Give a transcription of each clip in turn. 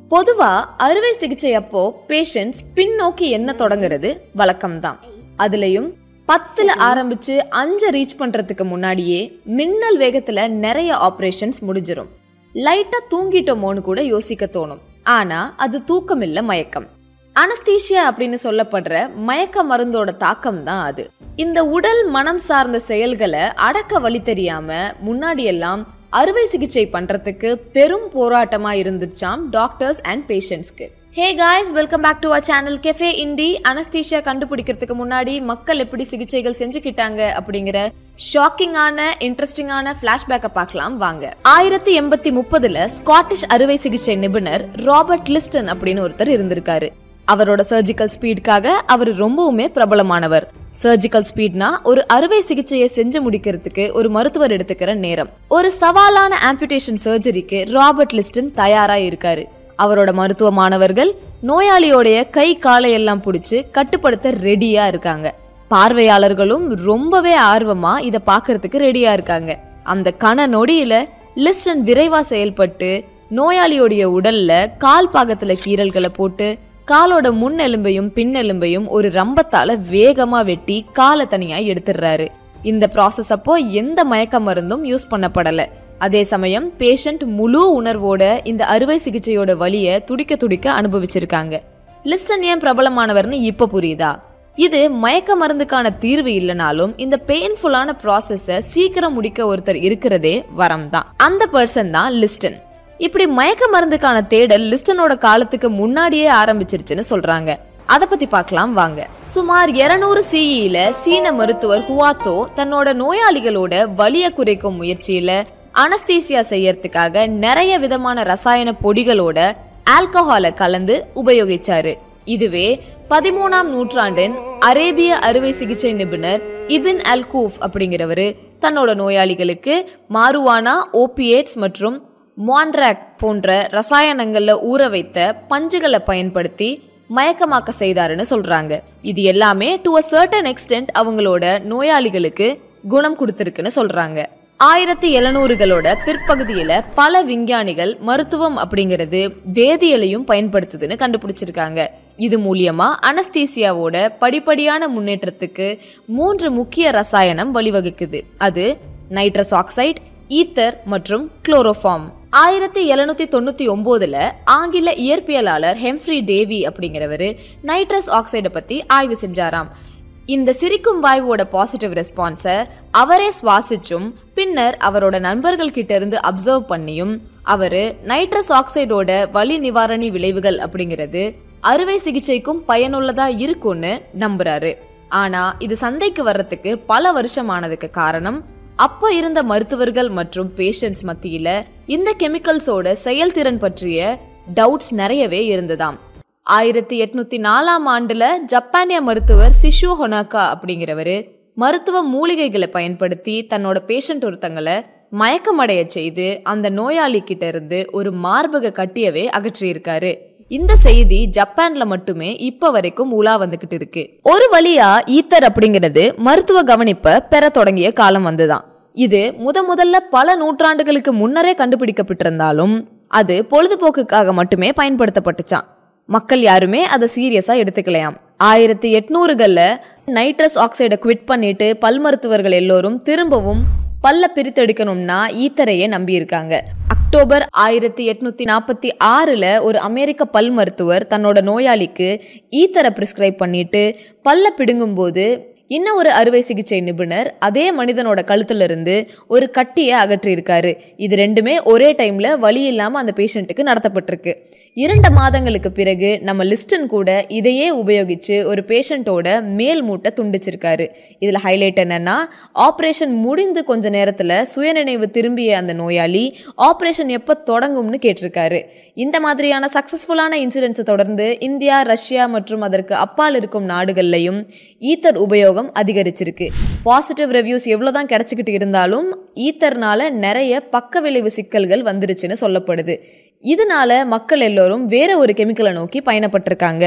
பொதுவா அறுவை சிகிச்சை அப்போ பேஷண்ட்ஸ் பின்னோக்கி என்ன தொடங்குறது வழக்கம்தான் அதுலயும் பத்துல ஆரம்பிச்சு அஞ்சு ரீச் பண்றதுக்கு முன்னாடியே மின்னல் வேகத்துல நிறைய ஆபரேஷன்ஸ் முடிஞ்சிரும் லைட்டா தூங்கிட்டோமோன்னு கூட யோசிக்க தோணும் ஆனா அது தூக்கம் இல்ல மயக்கம் அனஸ்தீஷியா அப்படின்னு சொல்லப்படுற மயக்க மருந்தோட தாக்கம் தான் அது இந்த உடல் மனம் சார்ந்த செயல்களை அடக்க வழி தெரியாம முன்னாடி எல்லாம் அறுவை சிகிச்சை பண்றதுக்கு பெரும் போராட்டமா இருந்துச்சாம் டாக்டர்ஸ் அண்ட் பேஷண்ட்ஸ்க்கு hey guys welcome back to our channel cafe indie anaesthesia கண்டுபிடிக்கிறதுக்கு முன்னாடி மக்கள் எப்படி சிகிச்சைகள் செஞ்சுக்கிட்டாங்க அப்படிங்கிற ஷாக்கிங்கான இன்ட்ரெஸ்டிங்கான பிளாஷ்பேக்கை பார்க்கலாம் வாங்க ஆயிரத்தி எண்பத்தி முப்பதுல ஸ்காட்டிஷ் அறுவை சிகிச்சை நிபுணர் ராபர்ட் லிஸ்டன் அப்படின்னு ஒருத்தர் இருந்திருக்காரு அவரோட சர்ஜிக்கல் ஸ்பீடுக்காக அவர் ரொம்பவுமே பிரபலமானவர் சர்ஜிக்கல் ஸ்பீட்னா ஒரு அறுவை சிகிச்சையை செஞ்சு முடிக்கிறதுக்கு ஒரு மருத்துவர் எடுத்துக்கிற நேரம் ஒரு சவாலான ஆம்புடேஷன் சர்ஜரிக்கு ராபர்ட் லிஸ்டன் தயாரா இருக்காரு அவரோட மருத்துவ மாணவர்கள் நோயாளியோடைய கை காலை எல்லாம் பிடிச்சு கட்டுப்படுத்த ரெடியா இருக்காங்க பார்வையாளர்களும் ரொம்பவே ஆர்வமா இத பாக்குறதுக்கு ரெடியா இருக்காங்க அந்த கன நொடியில லிஸ்டன் விரைவா செயல்பட்டு நோயாளியோடைய உடல்ல கால் பாகத்துல கீறல்களை போட்டு காலோட முன் எலும்பையும் பின் எலும்பையும் ஒரு ரம்பத்தால வேகமா வெட்டி காலை தனியா எடுத்துடுறாரு இந்த ப்ராசஸ் அப்போ எந்த மயக்க மருந்தும் யூஸ் பண்ணப்படல அதே சமயம் பேஷண்ட் முழு உணர்வோட இந்த அறுவை சிகிச்சையோட வலிய துடிக்க துடிக்க அனுபவிச்சிருக்காங்க லிஸ்டன் ஏன் பிரபலமானவர்னு இப்ப புரியுதா இது மயக்க மருந்துக்கான தீர்வு இல்லைனாலும் இந்த பெயின்ஃபுல்லான ப்ராசஸ சீக்கிரம் முடிக்க ஒருத்தர் இருக்கிறதே வரம் தான் அந்த பர்சன் தான் லிஸ்டன் இப்படி மயக்க மருந்துக்கான தேடல் லிஸ்டனோட காலத்துக்கு முன்னாடியே ஆரம்பிச்சிருச்சுன்னு சொல்றாங்க அத பத்தி பார்க்கலாம் வாங்க சுமார் 200 சிஇல சீன மருத்துவர் ஹுவாத்தோ தன்னோட நோயாளிகளோட வலிய குறைக்கும் முயற்சியில அனஸ்தீசியா செய்யறதுக்காக நிறைய விதமான ரசாயன பொடிகளோட ஆல்கஹாலை கலந்து உபயோகிச்சாரு இதுவே பதிமூணாம் நூற்றாண்டின் அரேபிய அறுவை சிகிச்சை நிபுணர் இபின் அல்கூஃப் அப்படிங்கிறவரு தன்னோட நோயாளிகளுக்கு மாருவானா ஓபியேட்ஸ் மற்றும் மான்ட்ராக் போன்ற ரசாயனங்கள்ல ஊற வைத்த பஞ்சுகளை பயன்படுத்தி மயக்கமாக்க செய்தாருன்னு சொல்றாங்க இது எல்லாமே டு அ சர்டன் எக்ஸ்டென்ட் அவங்களோட நோயாளிகளுக்கு குணம் கொடுத்திருக்குன்னு சொல்றாங்க ஆயிரத்தி எழுநூறுகளோட பிற்பகுதியில பல விஞ்ஞானிகள் மருத்துவம் அப்படிங்கிறது வேதியியலையும் பயன்படுத்துதுன்னு கண்டுபிடிச்சிருக்காங்க இது மூலியமா அனஸ்தீசியாவோட படிப்படியான முன்னேற்றத்துக்கு மூன்று முக்கிய ரசாயனம் வழிவகுக்குது அது நைட்ரஸ் ஆக்சைடு ஈத்தர் மற்றும் குளோரோஃபார்ம் ஆயிரத்தி எழுநூத்தி தொண்ணூத்தி ஒன்பதுல ஆங்கில இயற்பியலாளர் ஹெம்ஃப்ரி டேவி அப்படிங்கிறவரு நைட்ரஸ் ஆக்சைடை பத்தி ஆய்வு செஞ்சாராம் இந்த சிரிக்கும் வாயுவோட பாசிட்டிவ் ரெஸ்பான்ஸை அவரே சுவாசிச்சும் பின்னர் அவரோட நண்பர்கள் கிட்ட இருந்து அப்சர்வ் பண்ணியும் அவரு நைட்ரஸ் ஆக்சைடோட வலி நிவாரணி விளைவுகள் அப்படிங்கிறது அறுவை சிகிச்சைக்கும் பயனுள்ளதா இருக்கும்னு நம்புறாரு ஆனா இது சந்தைக்கு வர்றதுக்கு பல வருஷம் ஆனதுக்கு காரணம் அப்ப இருந்த மருத்துவர்கள் மற்றும் பேஷண்ட்ஸ் மத்தியில இந்த கெமிக்கல்ஸோட செயல்திறன் பற்றிய டவுட்ஸ் நிறையவே இருந்ததாம் ஆயிரத்தி எட்நூத்தி நாலாம் ஆண்டுல ஜப்பானிய மருத்துவர் சிஷு ஹொனாக்கா அப்படிங்கிறவரு மருத்துவ மூலிகைகளை பயன்படுத்தி தன்னோட பேஷண்ட் ஒருத்தங்களை மயக்கமடைய செய்து அந்த நோயாளி கிட்ட இருந்து ஒரு மார்பக கட்டியவே அகற்றியிருக்காரு இந்த செய்தி ஜப்பான்ல மட்டுமே இப்ப வரைக்கும் உலா வந்துகிட்டு இருக்கு ஒரு வழியா ஈத்தர் அப்படிங்கிறது மருத்துவ கவனிப்பை பெற தொடங்கிய காலம் வந்துதான் இது முத முதல்ல பல நூற்றாண்டுகளுக்கு முன்னரே கண்டுபிடிக்கப்பட்டிருந்தாலும் அது பொழுதுபோக்குக்காக மட்டுமே பயன்படுத்தப்பட்டுச்சான் மக்கள் யாருமே அதை சீரியஸா எடுத்துக்கலையாம் ஆயிரத்தி எட்நூறுகள்ல நைட்ரஸ் ஆக்சைடை குவிட் பண்ணிட்டு பல் மருத்துவர்கள் எல்லோரும் திரும்பவும் பல்ல பிரித்தெடுக்கணும்னா ஈத்தரையே நம்பியிருக்காங்க அக்டோபர் ஆயிரத்தி எட்நூத்தி நாற்பத்தி ஆறுல ஒரு அமெரிக்க பல் மருத்துவர் தன்னோட நோயாளிக்கு ஈத்தரை பிரிஸ்கிரைப் பண்ணிட்டு பல்ல பிடுங்கும்போது இன்னும் ஒரு அறுவை சிகிச்சை நிபுணர் அதே மனிதனோட கழுத்துல இருந்து ஒரு கட்டியை அகற்றியிருக்காரு இது ரெண்டுமே ஒரே டைம்ல வலி இல்லாம அந்த பேஷண்ட்டுக்கு நடத்தப்பட்டிருக்கு இரண்டு மாதங்களுக்கு பிறகு நம்ம லிஸ்டன் கூட இதையே உபயோகிச்சு ஒரு பேஷண்ட்டோட மேல் மூட்டை துண்டிச்சிருக்காரு இதுல ஹைலைட் என்னன்னா ஆப்ரேஷன் முடிந்து கொஞ்ச நேரத்துல சுயநினைவு திரும்பிய அந்த நோயாளி ஆப்ரேஷன் எப்ப தொடங்கும்னு கேட்டிருக்காரு இந்த மாதிரியான சக்சஸ்ஃபுல்லான இன்சிடென்ட்ஸை தொடர்ந்து இந்தியா ரஷ்யா மற்றும் அதற்கு அப்பால் இருக்கும் நாடுகள்லையும் ஈத்தர் உபயோகம் அதிகரிச்சிருக்கு பாசிட்டிவ் ரிவ்யூஸ் எவ்வளவுதான் கிடைச்சிக்கிட்டு இருந்தாலும் ஈத்தர்னால நிறைய பக்க விளைவு சிக்கல்கள் வந்துருச்சுன்னு சொல்லப்படுது இதனால மக்கள் எல்லோரும் வேற ஒரு கெமிக்கலை நோக்கி பயணப்பட்டிருக்காங்க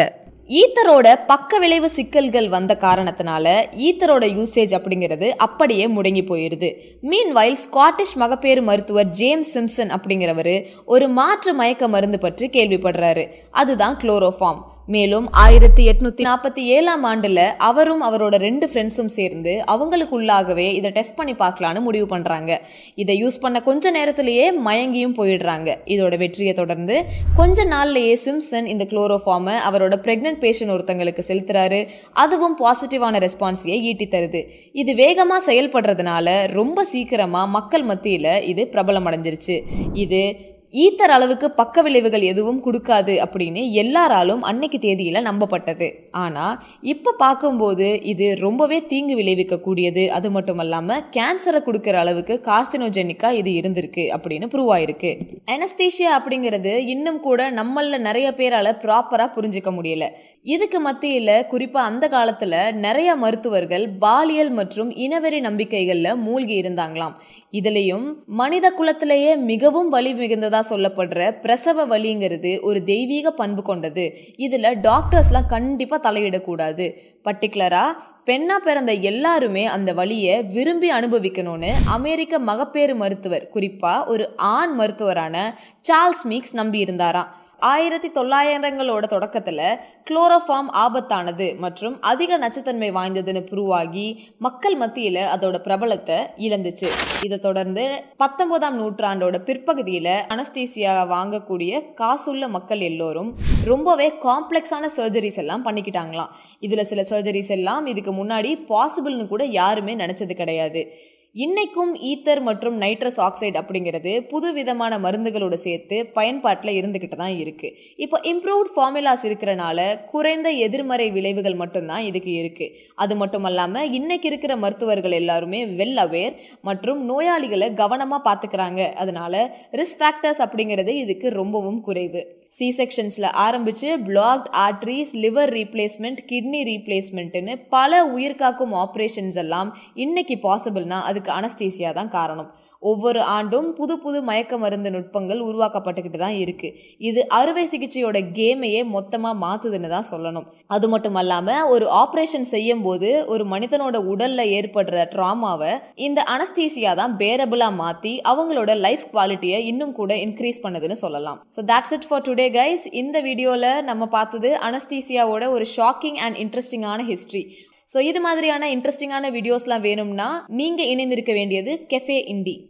ஈத்தரோட பக்க விளைவு சிக்கல்கள் வந்த காரணத்தினால ஈத்தரோட யூசேஜ் அப்படிங்கிறது அப்படியே முடங்கி போயிருது மீன் வயல் ஸ்காட்டிஷ் மகப்பேறு மருத்துவர் ஜேம்ஸ் சிம்சன் அப்படிங்கிறவர் ஒரு மாற்று மயக்க மருந்து பற்றி கேள்விப்படுறாரு அதுதான் குளோரோஃபார்ம் மேலும் ஆயிரத்தி எட்நூத்தி நாற்பத்தி ஏழாம் ஆண்டுல அவரும் அவரோட ரெண்டு ஃப்ரெண்ட்ஸும் சேர்ந்து அவங்களுக்குள்ளாகவே இதை டெஸ்ட் பண்ணி பார்க்கலான்னு முடிவு பண்றாங்க இதை யூஸ் பண்ண கொஞ்ச நேரத்திலேயே மயங்கியும் போயிடுறாங்க இதோட வெற்றியை தொடர்ந்து கொஞ்ச நாள்லயே சிம்சன் இந்த குளோரோஃபார்மை அவரோட பிரெக்னென்ட் பேஷண்ட் ஒருத்தங்களுக்கு செலுத்துறாரு அதுவும் பாசிட்டிவான ரெஸ்பான்ஸையே ஈட்டி தருது இது வேகமா செயல்படுறதுனால ரொம்ப சீக்கிரமா மக்கள் மத்தியில இது பிரபலம் அடைஞ்சிருச்சு இது ஈத்தர் அளவுக்கு பக்க விளைவுகள் எதுவும் கொடுக்காது அப்படின்னு எல்லாராலும் அன்னைக்கு தேதியில நம்பப்பட்டது ஆனா இப்ப பார்க்கும்போது இது ரொம்பவே தீங்கு விளைவிக்க கூடியது அது மட்டும் இல்லாம கேன்சரை கொடுக்கிற அளவுக்கு கார்சினோஜெனிக்கா இது இருந்திருக்கு அப்படின்னு ப்ரூவ் ஆயிருக்கு அனஸ்தீஷியா அப்படிங்கிறது இன்னும் கூட நம்மள நிறைய பேரால ப்ராப்பரா புரிஞ்சுக்க முடியல இதுக்கு மத்தியில குறிப்பா அந்த காலத்துல நிறைய மருத்துவர்கள் பாலியல் மற்றும் இனவெறி நம்பிக்கைகள்ல மூழ்கி இருந்தாங்களாம் இதுலயும் மனித குலத்திலேயே மிகவும் வலி மிகுந்ததா சொல்லப்படுற பிரசவ வலிங்கிறது ஒரு தெய்வீக பண்பு கொண்டது இதுல டாக்டர்ஸ்லாம் கண்டிப்பா தலையிடக்கூடாது பர்டிகுலரா பெண்ணா பிறந்த எல்லாருமே அந்த வலியை விரும்பி அனுபவிக்கணும்னு அமெரிக்க மகப்பேறு மருத்துவர் குறிப்பா ஒரு ஆண் மருத்துவரான சார்ல்ஸ் மீக்ஸ் நம்பி இருந்தாராம் ஆயிரத்தி தொள்ளாயிரங்களோட தொடக்கத்தில் குளோரோஃபார்ம் ஆபத்தானது மற்றும் அதிக நச்சுத்தன்மை வாய்ந்ததுன்னு ப்ரூவ் ஆகி மக்கள் மத்தியில் அதோட பிரபலத்தை இழந்துச்சு இதை தொடர்ந்து பத்தொன்பதாம் நூற்றாண்டோட பிற்பகுதியில் அனஸ்தீசியா வாங்கக்கூடிய காசுள்ள மக்கள் எல்லோரும் ரொம்பவே காம்ப்ளெக்ஸான சர்ஜரிஸ் எல்லாம் பண்ணிக்கிட்டாங்களாம் இதில் சில சர்ஜரிஸ் எல்லாம் இதுக்கு முன்னாடி பாசிபிள்னு கூட யாருமே நினச்சது கிடையாது இன்னைக்கும் ஈத்தர் மற்றும் நைட்ரஸ் ஆக்சைடு அப்படிங்கிறது புது விதமான மருந்துகளோட சேர்த்து பயன்பாட்டில் இருந்துக்கிட்டு தான் இருக்கு இப்போ இம்ப்ரூவ்ட் ஃபார்முலாஸ் இருக்கிறனால குறைந்த எதிர்மறை விளைவுகள் மட்டும்தான் இதுக்கு இருக்கு அது மட்டும் இல்லாமல் இன்னைக்கு இருக்கிற மருத்துவர்கள் எல்லாருமே வெல் அவேர் மற்றும் நோயாளிகளை கவனமாக பார்த்துக்கிறாங்க அதனால ரிஸ்க் ஃபேக்டர்ஸ் அப்படிங்கிறது இதுக்கு ரொம்பவும் குறைவு சி செக்ஷன்ஸில் ஆரம்பித்து blocked arteries liver replacement kidney ரீப்ளேஸ்மெண்ட்டுன்னு பல உயிர்காக்கும் ஆப்ரேஷன்ஸ் எல்லாம் இன்னைக்கு பாசிபிள்னா அதுக்கு அனஸ்தீசியா தான் காரணம் ஒவ்வொரு ஆண்டும் புது புது மயக்க மருந்து நுட்பங்கள் உருவாக்கப்பட்டுக்கிட்டு தான் இருக்கு இது அறுவை சிகிச்சையோட கேமையே மொத்தமாக மாத்துதுன்னு தான் சொல்லணும் அது மட்டும் அல்லாமல் ஒரு ஆப்ரேஷன் செய்யும் போது ஒரு மனிதனோட உடல்ல ஏற்படுற ட்ராமாவை இந்த அனஸ்தீசியா தான் பேரபிளாக மாற்றி அவங்களோட லைஃப் குவாலிட்டியை இன்னும் கூட இன்க்ரீஸ் பண்ணுதுன்னு சொல்லலாம் so that's it for today guys இந்த வீடியோவில் நம்ம பார்த்தது அனஸ்தீசியாவோட ஒரு ஷாக்கிங் அண்ட் இன்ட்ரெஸ்டிங்கான ஹிஸ்ட்ரி ஸோ இது மாதிரியான இன்ட்ரெஸ்டிங்கான வீடியோஸ்லாம் வேணும்னா நீங்கள் இணைந்திருக்க வேண்டியது கெஃபே இண்டி